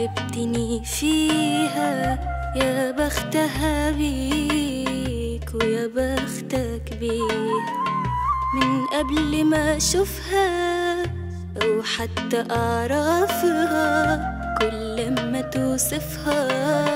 حببتني فيها يا بختها بيك ويا بختك بيها من قبل ما اشوفها او حتى اعرفها كل ما توصفها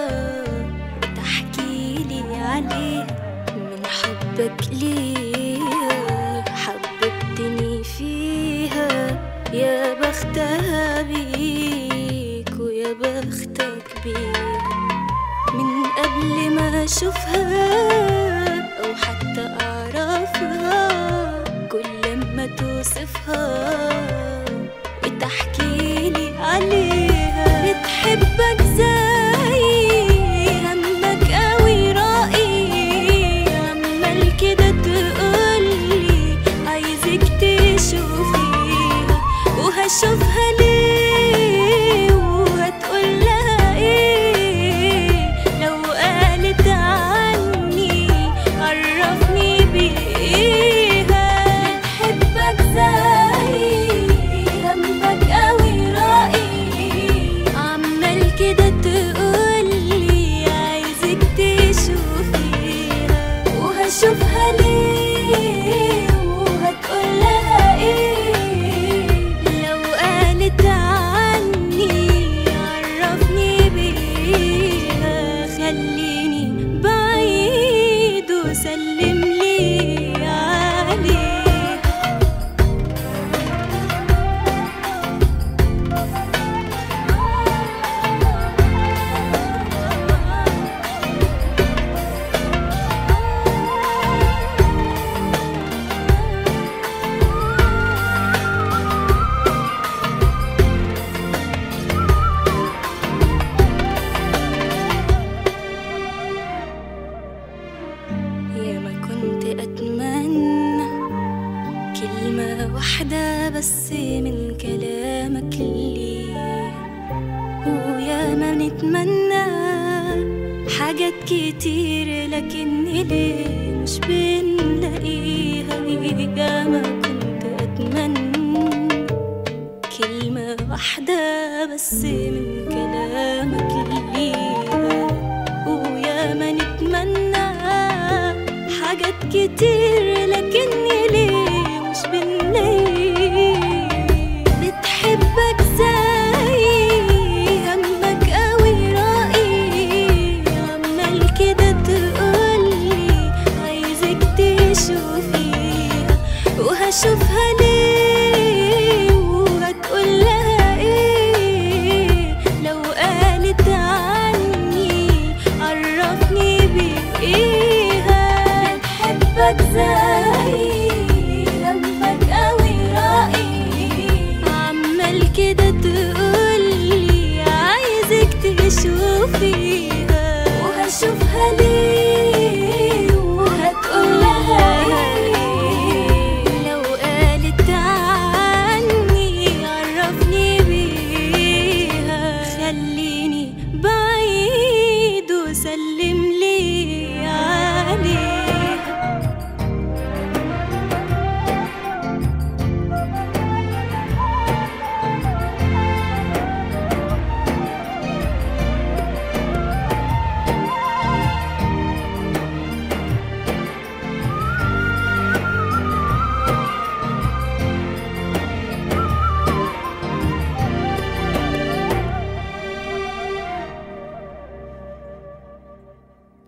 وتحكي لي عليها من حبك ليها حببتني فيها يا بختها بيك ويا بختك بيها من قبل ما اشوفها او حتى اعرفها كل ما توصفها وتحكي لي عليها بتحبك زي همك قوي رأيي عمال كده تقولي عايزك تشوفيها وهشوفها ليه وهتقول لها ايه لو قالت عني عرفني بيها بتحبك زي همك قوي رأيي عمال كده تقولي عايزك تشوفيها وهشوفها ليه وهتقول لها ايه لو قالت عني عرفني بيها خليني بعيد وسلم لي عليها يا ما كنت أتمنى كلمة واحدة بس من كلامك لي ويا ما نتمنى حاجات كتير لكن ليه مش بنلاقيها يا ما كنت أتمنى كلمة واحدة بس من كلامك ليها ويا ما نتمنى حاجات كتير